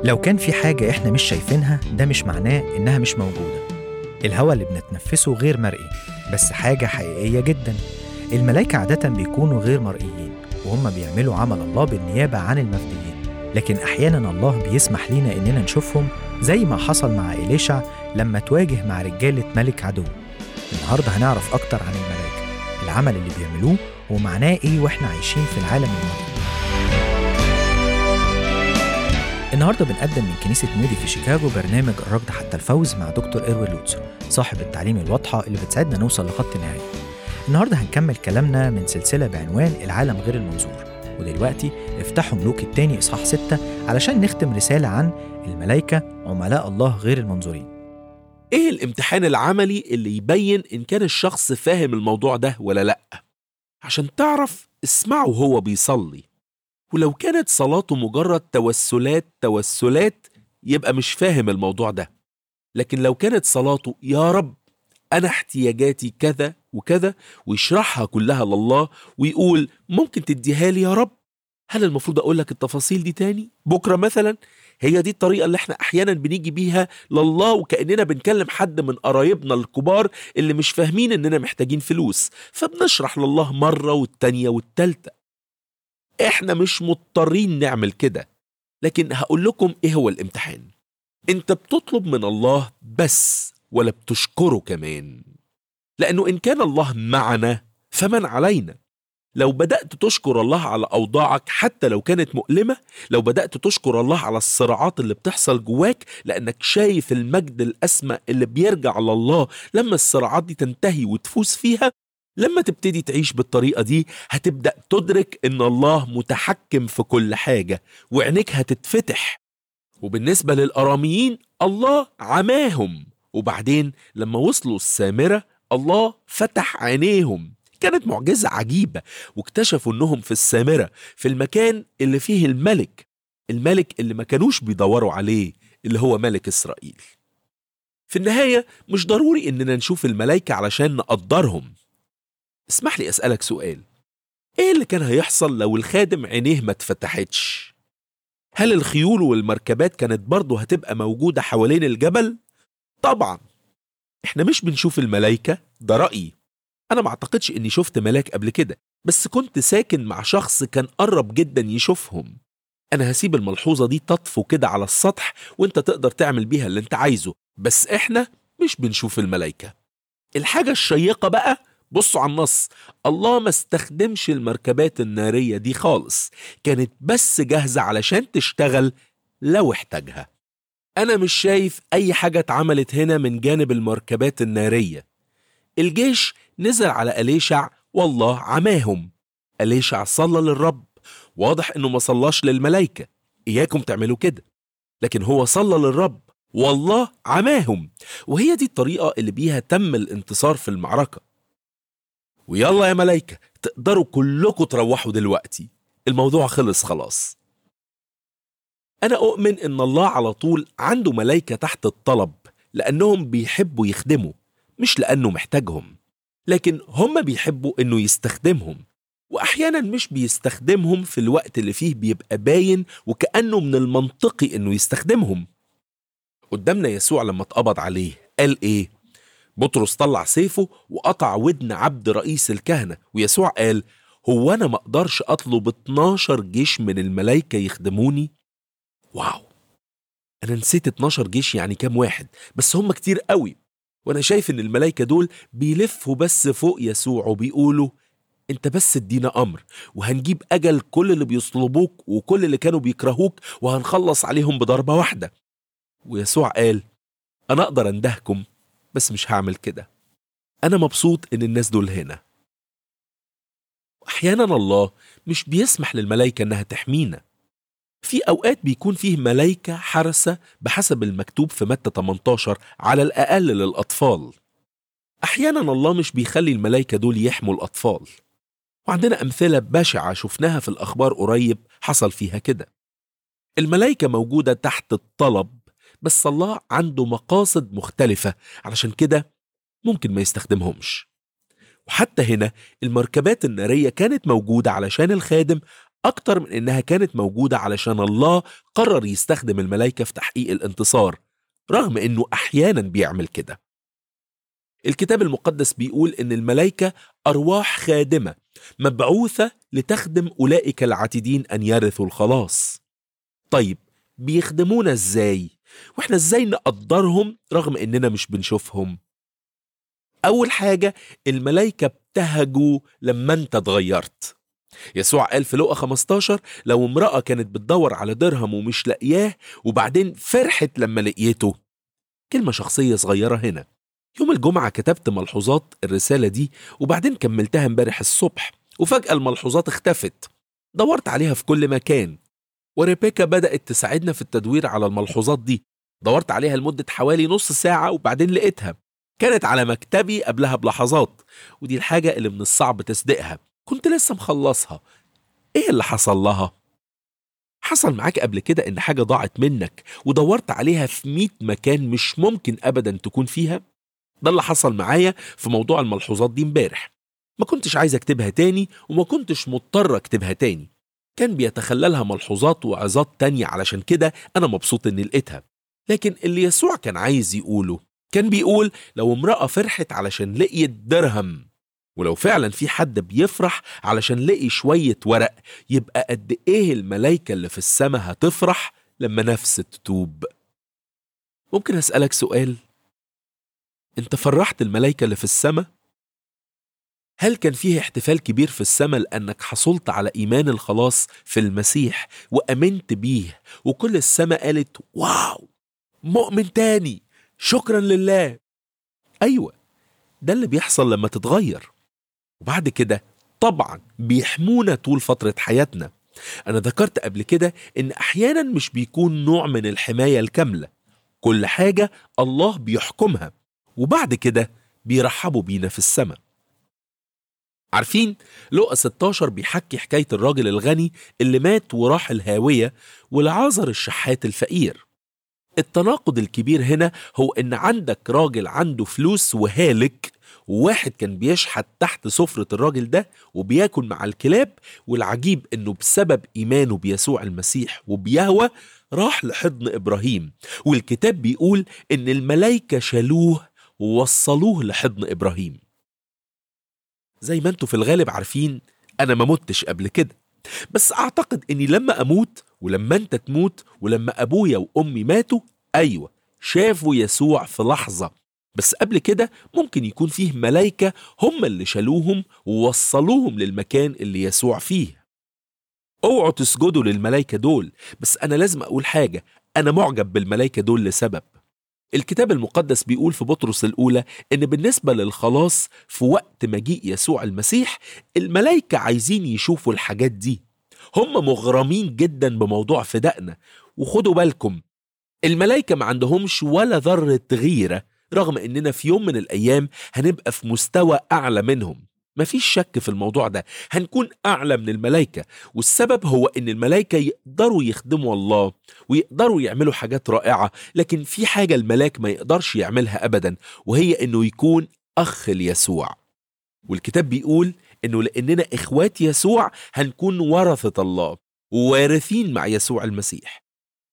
لو كان في حاجة إحنا مش شايفينها ده مش معناه إنها مش موجودة الهواء اللي بنتنفسه غير مرئي بس حاجة حقيقية جدا الملائكة عادة بيكونوا غير مرئيين وهم بيعملوا عمل الله بالنيابة عن المفديين لكن أحيانا الله بيسمح لينا إننا نشوفهم زي ما حصل مع إليشع لما تواجه مع رجالة ملك عدو النهاردة هنعرف أكتر عن الملائكة العمل اللي بيعملوه ومعناه إيه وإحنا عايشين في العالم الماضي النهارده بنقدم من كنيسة مودي في شيكاغو برنامج الركض حتى الفوز مع دكتور إروين لوتسر صاحب التعليم الواضحة اللي بتساعدنا نوصل لخط النهاية. النهارده هنكمل كلامنا من سلسلة بعنوان العالم غير المنظور ودلوقتي افتحوا ملوك التاني إصحاح ستة علشان نختم رسالة عن الملائكة عملاء الله غير المنظورين. ايه الامتحان العملي اللي يبين ان كان الشخص فاهم الموضوع ده ولا لا عشان تعرف اسمعه وهو بيصلي ولو كانت صلاته مجرد توسلات توسلات يبقى مش فاهم الموضوع ده لكن لو كانت صلاته يا رب انا احتياجاتي كذا وكذا ويشرحها كلها لله ويقول ممكن تديها لي يا رب هل المفروض اقول لك التفاصيل دي تاني بكره مثلا هي دي الطريقه اللي احنا احيانا بنيجي بيها لله وكاننا بنكلم حد من قرايبنا الكبار اللي مش فاهمين اننا محتاجين فلوس فبنشرح لله مره والتانيه والتالته احنا مش مضطرين نعمل كده لكن هقول لكم ايه هو الامتحان انت بتطلب من الله بس ولا بتشكره كمان لانه ان كان الله معنا فمن علينا لو بدأت تشكر الله على أوضاعك حتى لو كانت مؤلمة لو بدأت تشكر الله على الصراعات اللي بتحصل جواك لأنك شايف المجد الأسمى اللي بيرجع لله لما الصراعات دي تنتهي وتفوز فيها لما تبتدي تعيش بالطريقة دي هتبدأ تدرك إن الله متحكم في كل حاجة وعينيك هتتفتح وبالنسبة للأراميين الله عماهم وبعدين لما وصلوا السامرة الله فتح عينيهم كانت معجزة عجيبة واكتشفوا انهم في السامرة في المكان اللي فيه الملك الملك اللي ما كانوش بيدوروا عليه اللي هو ملك اسرائيل في النهاية مش ضروري اننا نشوف الملائكة علشان نقدرهم اسمح لي اسألك سؤال ايه اللي كان هيحصل لو الخادم عينيه ما اتفتحتش هل الخيول والمركبات كانت برضه هتبقى موجودة حوالين الجبل؟ طبعا احنا مش بنشوف الملائكة ده رأيي أنا ما أعتقدش إني شفت ملاك قبل كده بس كنت ساكن مع شخص كان قرب جدا يشوفهم أنا هسيب الملحوظة دي تطفو كده على السطح وإنت تقدر تعمل بيها اللي إنت عايزه بس إحنا مش بنشوف الملايكة الحاجة الشيقة بقى بصوا على النص الله ما استخدمش المركبات النارية دي خالص كانت بس جاهزة علشان تشتغل لو احتاجها أنا مش شايف أي حاجة اتعملت هنا من جانب المركبات النارية الجيش نزل على أليشع والله عماهم أليشع صلى للرب واضح إنه ما صلاش للملايكة إياكم تعملوا كده لكن هو صلى للرب والله عماهم وهي دي الطريقة اللي بيها تم الانتصار في المعركة ويلا يا ملايكة تقدروا كلكم تروحوا دلوقتي الموضوع خلص خلاص أنا أؤمن إن الله على طول عنده ملايكة تحت الطلب لأنهم بيحبوا يخدموا مش لأنه محتاجهم لكن هم بيحبوا إنه يستخدمهم وأحيانا مش بيستخدمهم في الوقت اللي فيه بيبقى باين وكأنه من المنطقي إنه يستخدمهم قدامنا يسوع لما اتقبض عليه قال إيه؟ بطرس طلع سيفه وقطع ودن عبد رئيس الكهنة ويسوع قال هو أنا ما أقدرش أطلب 12 جيش من الملايكة يخدموني؟ واو أنا نسيت 12 جيش يعني كام واحد بس هم كتير قوي وأنا شايف إن الملايكة دول بيلفوا بس فوق يسوع وبيقولوا انت بس ادينا امر وهنجيب اجل كل اللي بيصلبوك وكل اللي كانوا بيكرهوك وهنخلص عليهم بضربة واحدة ويسوع قال انا اقدر اندهكم بس مش هعمل كده انا مبسوط ان الناس دول هنا واحيانا الله مش بيسمح للملائكة انها تحمينا في اوقات بيكون فيه ملائكة حرسة بحسب المكتوب في متى 18 على الاقل للاطفال احيانا الله مش بيخلي الملائكة دول يحموا الاطفال وعندنا أمثلة بشعة شفناها في الأخبار قريب حصل فيها كده الملائكة موجودة تحت الطلب بس الله عنده مقاصد مختلفة علشان كده ممكن ما يستخدمهمش وحتى هنا المركبات النارية كانت موجودة علشان الخادم أكتر من إنها كانت موجودة علشان الله قرر يستخدم الملائكة في تحقيق الانتصار رغم إنه أحيانا بيعمل كده الكتاب المقدس بيقول إن الملائكة أرواح خادمة مبعوثة لتخدم أولئك العاتدين أن يرثوا الخلاص طيب بيخدمونا إزاي؟ وإحنا إزاي نقدرهم رغم إننا مش بنشوفهم؟ أول حاجة الملائكة ابتهجوا لما أنت اتغيرت يسوع قال في لقا 15 لو امرأة كانت بتدور على درهم ومش لاقياه وبعدين فرحت لما لقيته كلمة شخصية صغيرة هنا يوم الجمعة كتبت ملحوظات الرسالة دي وبعدين كملتها امبارح الصبح وفجأة الملحوظات اختفت دورت عليها في كل مكان وريبيكا بدأت تساعدنا في التدوير على الملحوظات دي دورت عليها لمدة حوالي نص ساعة وبعدين لقيتها كانت على مكتبي قبلها بلحظات ودي الحاجة اللي من الصعب تصديقها كنت لسه مخلصها ايه اللي حصل لها؟ حصل معاك قبل كده ان حاجة ضاعت منك ودورت عليها في 100 مكان مش ممكن ابدا تكون فيها؟ ده اللي حصل معايا في موضوع الملحوظات دي امبارح ما كنتش عايز اكتبها تاني وما كنتش مضطر اكتبها تاني كان بيتخللها ملحوظات وعظات تانية علشان كده انا مبسوط اني لقيتها لكن اللي يسوع كان عايز يقوله كان بيقول لو امرأة فرحت علشان لقيت درهم ولو فعلا في حد بيفرح علشان لقي شوية ورق يبقى قد ايه الملايكة اللي في السماء هتفرح لما نفس تتوب ممكن أسألك سؤال انت فرحت الملايكة اللي في السماء؟ هل كان فيه احتفال كبير في السماء لأنك حصلت على إيمان الخلاص في المسيح وأمنت بيه وكل السماء قالت واو مؤمن تاني شكرا لله أيوة ده اللي بيحصل لما تتغير وبعد كده طبعا بيحمونا طول فترة حياتنا أنا ذكرت قبل كده إن أحيانا مش بيكون نوع من الحماية الكاملة كل حاجة الله بيحكمها وبعد كده بيرحبوا بينا في السماء عارفين لقى 16 بيحكي حكاية الراجل الغني اللي مات وراح الهاوية ولعازر الشحات الفقير التناقض الكبير هنا هو ان عندك راجل عنده فلوس وهالك وواحد كان بيشحت تحت سفرة الراجل ده وبياكل مع الكلاب والعجيب انه بسبب ايمانه بيسوع المسيح وبيهوى راح لحضن ابراهيم والكتاب بيقول ان الملائكة شالوه ووصلوه لحضن ابراهيم زي ما انتوا في الغالب عارفين انا ما متش قبل كده بس اعتقد اني لما اموت ولما انت تموت ولما ابويا وامي ماتوا ايوه شافوا يسوع في لحظه بس قبل كده ممكن يكون فيه ملايكه هم اللي شالوهم ووصلوهم للمكان اللي يسوع فيه اوعوا تسجدوا للملايكه دول بس انا لازم اقول حاجه انا معجب بالملايكه دول لسبب الكتاب المقدس بيقول في بطرس الأولى إن بالنسبة للخلاص في وقت مجيء يسوع المسيح الملائكة عايزين يشوفوا الحاجات دي هم مغرمين جدا بموضوع فدائنا وخدوا بالكم الملائكة ما عندهمش ولا ذرة غيرة رغم إننا في يوم من الأيام هنبقى في مستوى أعلى منهم مفيش شك في الموضوع ده هنكون أعلى من الملائكة والسبب هو إن الملائكة يقدروا يخدموا الله ويقدروا يعملوا حاجات رائعة لكن في حاجة الملاك ما يقدرش يعملها أبدا وهي إنه يكون أخ ليسوع والكتاب بيقول إنه لأننا إخوات يسوع هنكون ورثة الله ووارثين مع يسوع المسيح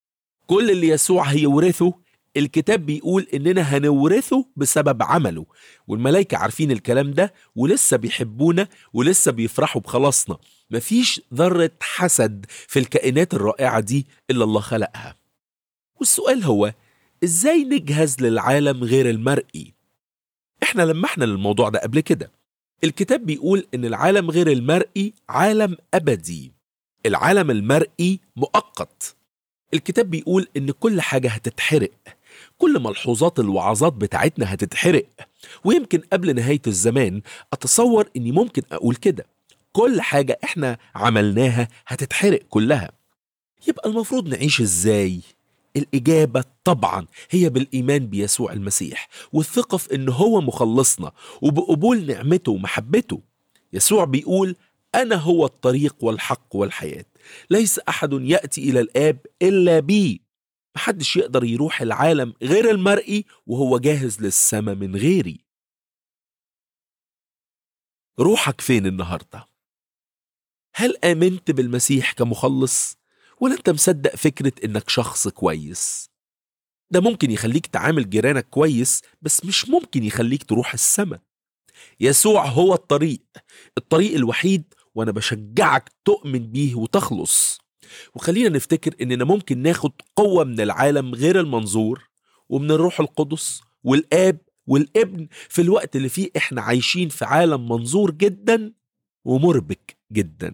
كل اللي يسوع هيورثه الكتاب بيقول إننا هنورثه بسبب عمله والملائكة عارفين الكلام ده ولسه بيحبونا ولسه بيفرحوا بخلاصنا مفيش ذرة حسد في الكائنات الرائعة دي إلا الله خلقها والسؤال هو إزاي نجهز للعالم غير المرئي؟ إحنا لمحنا للموضوع ده قبل كده الكتاب بيقول إن العالم غير المرئي عالم أبدي العالم المرئي مؤقت الكتاب بيقول إن كل حاجة هتتحرق كل ملحوظات الوعظات بتاعتنا هتتحرق ويمكن قبل نهاية الزمان أتصور إني ممكن أقول كده كل حاجة إحنا عملناها هتتحرق كلها يبقى المفروض نعيش إزاي؟ الإجابة طبعا هي بالإيمان بيسوع المسيح والثقة في إن هو مخلصنا وبقبول نعمته ومحبته يسوع بيقول أنا هو الطريق والحق والحياة ليس أحد يأتي إلى الآب إلا بي محدش يقدر يروح العالم غير المرئي وهو جاهز للسما من غيري روحك فين النهارده هل آمنت بالمسيح كمخلص ولا أنت مصدق فكرة إنك شخص كويس؟ ده ممكن يخليك تعامل جيرانك كويس بس مش ممكن يخليك تروح السماء يسوع هو الطريق الطريق الوحيد وأنا بشجعك تؤمن بيه وتخلص وخلينا نفتكر إننا ممكن ناخد قوة من العالم غير المنظور ومن الروح القدس والآب والابن في الوقت اللي فيه إحنا عايشين في عالم منظور جدا ومربك جدا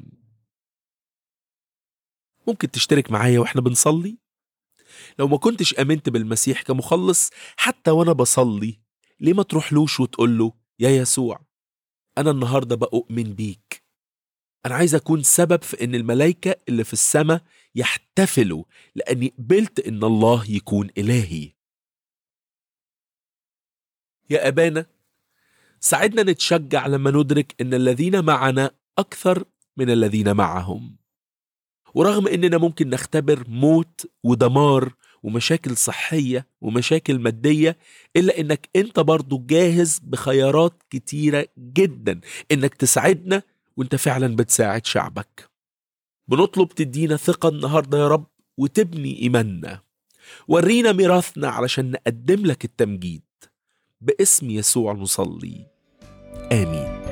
ممكن تشترك معايا واحنا بنصلي لو ما كنتش امنت بالمسيح كمخلص حتى وانا بصلي ليه ما تروحلوش وتقول له يا يسوع انا النهارده بؤمن بيك انا عايز اكون سبب في ان الملائكه اللي في السماء يحتفلوا لاني قبلت ان الله يكون الهي يا ابانا ساعدنا نتشجع لما ندرك ان الذين معنا اكثر من الذين معهم ورغم اننا ممكن نختبر موت ودمار ومشاكل صحيه ومشاكل ماديه الا انك انت برضو جاهز بخيارات كتيره جدا انك تساعدنا وانت فعلا بتساعد شعبك بنطلب تدينا ثقه النهارده يا رب وتبني ايماننا ورينا ميراثنا علشان نقدم لك التمجيد باسم يسوع نصلي امين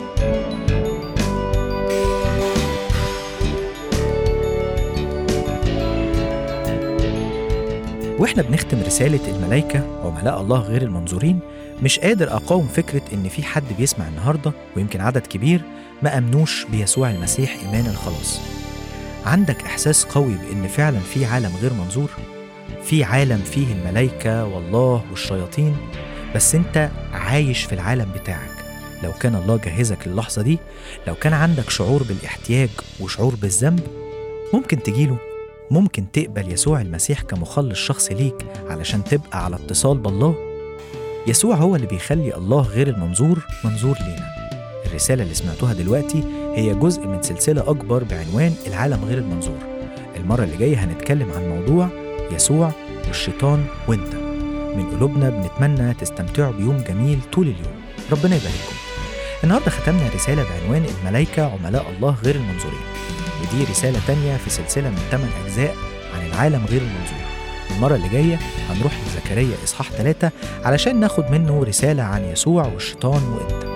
واحنا بنختم رسالة الملائكة عملاء الله غير المنظورين مش قادر أقاوم فكرة إن في حد بيسمع النهاردة ويمكن عدد كبير ما أمنوش بيسوع المسيح إيمان الخلاص عندك إحساس قوي بإن فعلا في عالم غير منظور في عالم فيه الملائكة والله والشياطين بس أنت عايش في العالم بتاعك لو كان الله جهزك للحظة دي لو كان عندك شعور بالاحتياج وشعور بالذنب ممكن تجيله ممكن تقبل يسوع المسيح كمخلص شخصي ليك علشان تبقى على اتصال بالله يسوع هو اللي بيخلي الله غير المنظور منظور لينا الرسالة اللي سمعتوها دلوقتي هي جزء من سلسلة أكبر بعنوان العالم غير المنظور المرة اللي جاية هنتكلم عن موضوع يسوع والشيطان وانت من قلوبنا بنتمنى تستمتعوا بيوم جميل طول اليوم ربنا يبارككم النهاردة ختمنا رسالة بعنوان الملائكة عملاء الله غير المنظورين ودي رسالة تانية في سلسلة من 8 أجزاء عن العالم غير المنظور المرة اللي جاية هنروح لزكريا إصحاح 3 علشان ناخد منه رسالة عن يسوع والشيطان وإنت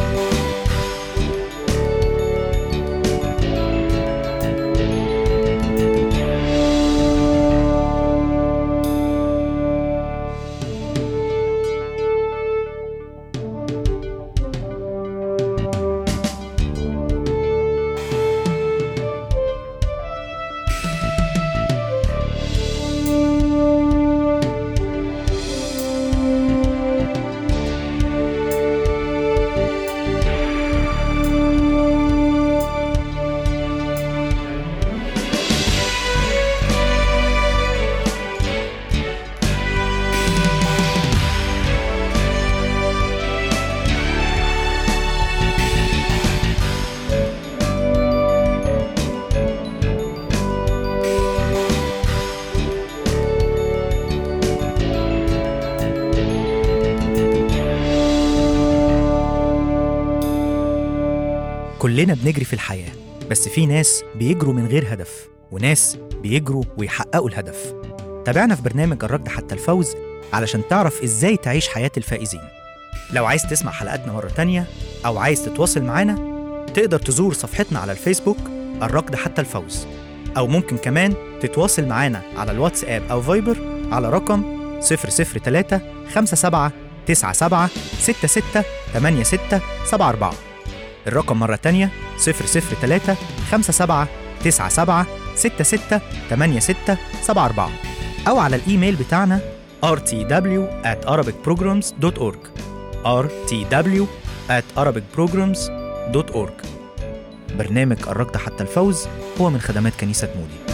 كلنا بنجري في الحياة بس في ناس بيجروا من غير هدف وناس بيجروا ويحققوا الهدف تابعنا في برنامج الركض حتى الفوز علشان تعرف ازاي تعيش حياة الفائزين لو عايز تسمع حلقاتنا مرة تانية أو عايز تتواصل معانا تقدر تزور صفحتنا على الفيسبوك الركض حتى الفوز أو ممكن كمان تتواصل معانا على الواتساب أو فايبر على رقم 003 57 97 66 86 74 الرقم مرة تانية 003 57 97 66 86 74 أو على الإيميل بتاعنا rtw at arabicprograms.org rtw at arabicprograms.org برنامج الركض حتى الفوز هو من خدمات كنيسة مودي